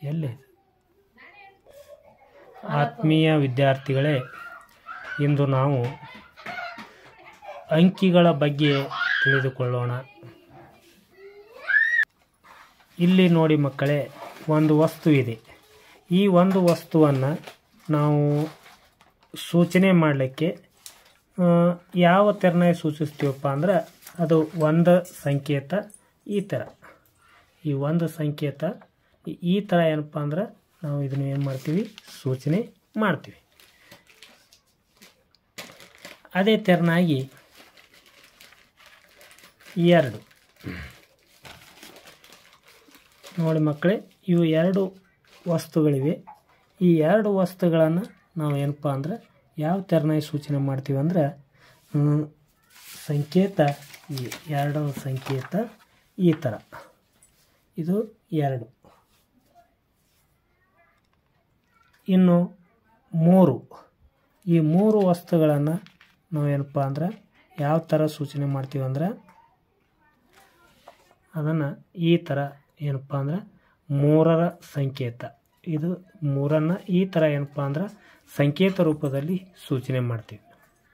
ಎಲ್ಲಿ ಆತ್ಮೀಯ ವಿದ್ಯಾರ್ಥಿಗಳೇ ಇಂದು ನಾವು ಅಂಕಿಗಳ ಬಗ್ಗೆ ತಿಳಿದುಕೊಳ್ಳೋಣ ಇಲ್ಲಿ ನೋಡಿ ಮಕ್ಕಳೇ ಒಂದು ವಸ್ತು ಇದೆ ಈ ಒಂದು ವಸ್ತುವನ್ನು ನಾವು ಸೂಚನೆ ಮಾಡಲಿಕ್ಕೆ ಆ, ಯಾವ ತೆರನಾಗಿ ಸೂಚಿಸ್ತೀವಪ್ಪ ಅಂದ್ರೆ ಅದು ಒಂದು ಸಂಕೇತ ಈ ಥರ ಈ ಒಂದು ಸಂಕೇತ ಈ- ಈ ಥರ ಏನಪ್ಪ ಅಂದ್ರೆ ನಾವು ಇದನ್ನು ಏನು ಮಾಡ್ತೀವಿ ಸೂಚನೆ ಮಾಡ್ತೀವಿ ಅದೇ ತೆರನಾಗಿ ಎರಡು ನೋಡಿ ಮಕ್ಕಳೇ ಇವು ಎರಡು ವಸ್ತುಗಳಿವೆ ಈ ಎರಡು ವಸ್ತುಗಳನ್ನು ನಾವು ಏನಪ್ಪ ಅಂದ್ರೆ ಯಾವ ತೆರನಾಗಿ ಸೂಚನೆ ಮಾಡ್ತೀವಿ ಅಂದ್ರೆ ಹ್ಮ್, ಸಂಕೇತ ಈ ಎರಡು ಸಂಕೇತ ಈ ಥರ ಇದು ಎರಡು ಇನ್ನು ಮೂರು ಈ ಮೂರು ವಸ್ತುಗಳನ್ನು ನಾವೇನಪ್ಪ ಅಂದ್ರೆ ಯಾವ ಥರ ಸೂಚನೆ ಮಾಡ್ತೀವಿ ಅಂದ್ರೆ ಅದನ್ನು ಈ ಥರ ಏನಪ್ಪ ಅಂದ್ರೆ ಮೂರರ ಸಂಕೇತ ಇದು ಮೂರನ್ನು ಈ ಥರ ಏನಪ್ಪ ಅಂದ್ರೆ ಸಂಕೇತ ರೂಪದಲ್ಲಿ ಸೂಚನೆ ಮಾಡ್ತೀವಿ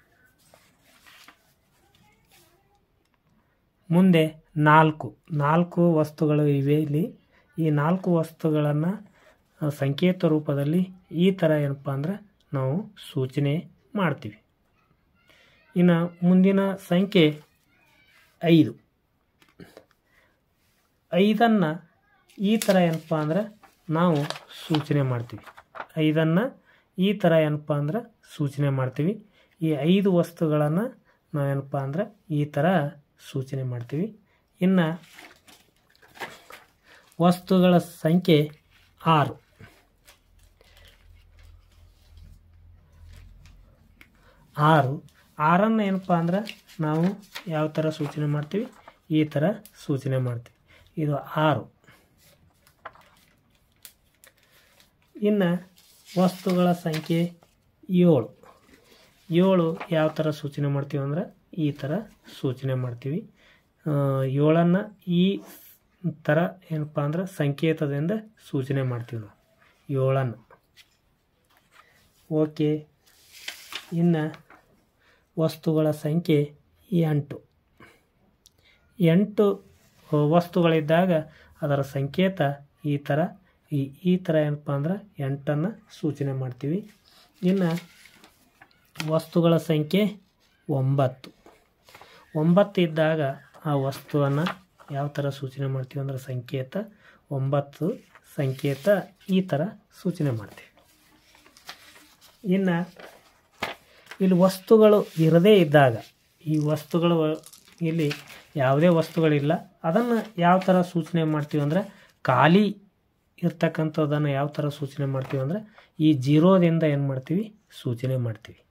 ಮುಂದೆ ನಾಲ್ಕು ನಾಲ್ಕು ವಸ್ತುಗಳು ಇವೆ ಇಲ್ಲಿ ಈ ನಾಲ್ಕು ವಸ್ತುಗಳನ್ನು ಸಂಕೇತ ರೂಪದಲ್ಲಿ ಈ ಥರ ಏನಪ್ಪ ಅಂದ್ರೆ ನಾವು ಸೂಚನೆ ಮಾಡ್ತೀವಿ ಇನ್ನು ಮುಂದಿನ ಸಂಖ್ಯೆ ಐದು ಐದನ್ನು ಈ ಥರ ಏನಪ್ಪ ಅಂದ್ರೆ ನಾವು ಸೂಚನೆ ಮಾಡ್ತೀವಿ ಐದನ್ನು ಈ ಥರ ಏನಪ್ಪ ಅಂದ್ರೆ ಸೂಚನೆ ಮಾಡ್ತೀವಿ ಈ ಐದು ವಸ್ತುಗಳನ್ನು ನಾವೇನಪ್ಪ ಅಂದ್ರೆ ಈ ಥರ ಸೂಚನೆ ಮಾಡ್ತೀವಿ ಇನ್ನು ವಸ್ತುಗಳ ಸಂಖ್ಯೆ ಆರು ಆರು ಆರನ್ನು ಏನಪ್ಪ ಅಂದ್ರೆ ನಾವು ಯಾವ ಥರ ಸೂಚನೆ ಮಾಡ್ತೀವಿ ಈ ಥರ ಸೂಚನೆ ಮಾಡ್ತೀವಿ ಇದು ಆರು ಇನ್ನು ವಸ್ತುಗಳ ಸಂಖ್ಯೆ ಏಳು ಏಳು ಯಾವ ಥರ ಸೂಚನೆ ಮಾಡ್ತೀವಿ ಅಂದ್ರೆ ಈ ಥರ ಸೂಚನೆ ಮಾಡ್ತೀವಿ ಆ, ಏಳನ್ನು ಈ ಥರ ಏನಪ್ಪ ಅಂದ್ರೆ ಸಂಕೇತದಿಂದ ಸೂಚನೆ ಮಾಡ್ತೀವಿ ನಾವು ಏಳನ್ನು ಓಕೆ ಇನ್ನು ವಸ್ತುಗಳ ಸಂಖ್ಯೆ ಎಂಟು ಎಂಟು ವಸ್ತುಗಳಿದ್ದಾಗ ಅದರ ಸಂಕೇತ ಈ ಥರ ಈ ಈ ಥರ ಏನಪ್ಪ ಅಂದ್ರೆ ಎಂಟನ್ನು ಸೂಚನೆ ಮಾಡ್ತೀವಿ ಇನ್ನು ವಸ್ತುಗಳ ಸಂಖ್ಯೆ ಒಂಬತ್ತು ಒಂಬತ್ತು ಇದ್ದಾಗ ಆ ವಸ್ತುವನ್ನು ಯಾವ ಥರ ಸೂಚನೆ ಮಾಡ್ತೀವಿ ಅಂದ್ರೆ ಸಂಕೇತ ಒಂಬತ್ತು ಸಂಕೇತ ಈ ಥರ ಸೂಚನೆ ಮಾಡ್ತೀವಿ ಇನ್ನು ಇಲ್ಲಿ ವಸ್ತುಗಳು ಇರದೇ ಇದ್ದಾಗ ಈ ವಸ್ತುಗಳು ಇಲ್ಲಿ ಯಾವುದೇ ವಸ್ತುಗಳಿಲ್ಲ ಅದನ್ನು ಯಾವ ಥರ ಸೂಚನೆ ಮಾಡ್ತೀವಿ ಅಂದರೆ ಖಾಲಿ ಇರ್ತಕ್ಕಂಥದ್ದನ್ನು ಯಾವ ಥರ ಸೂಚನೆ ಮಾಡ್ತೀವಿ ಅಂದರೆ ಈ ಜೀರೋದಿಂದ ಏನು ಮಾಡ್ತೀವಿ ಸೂಚನೆ ಮಾಡ್ತೀವಿ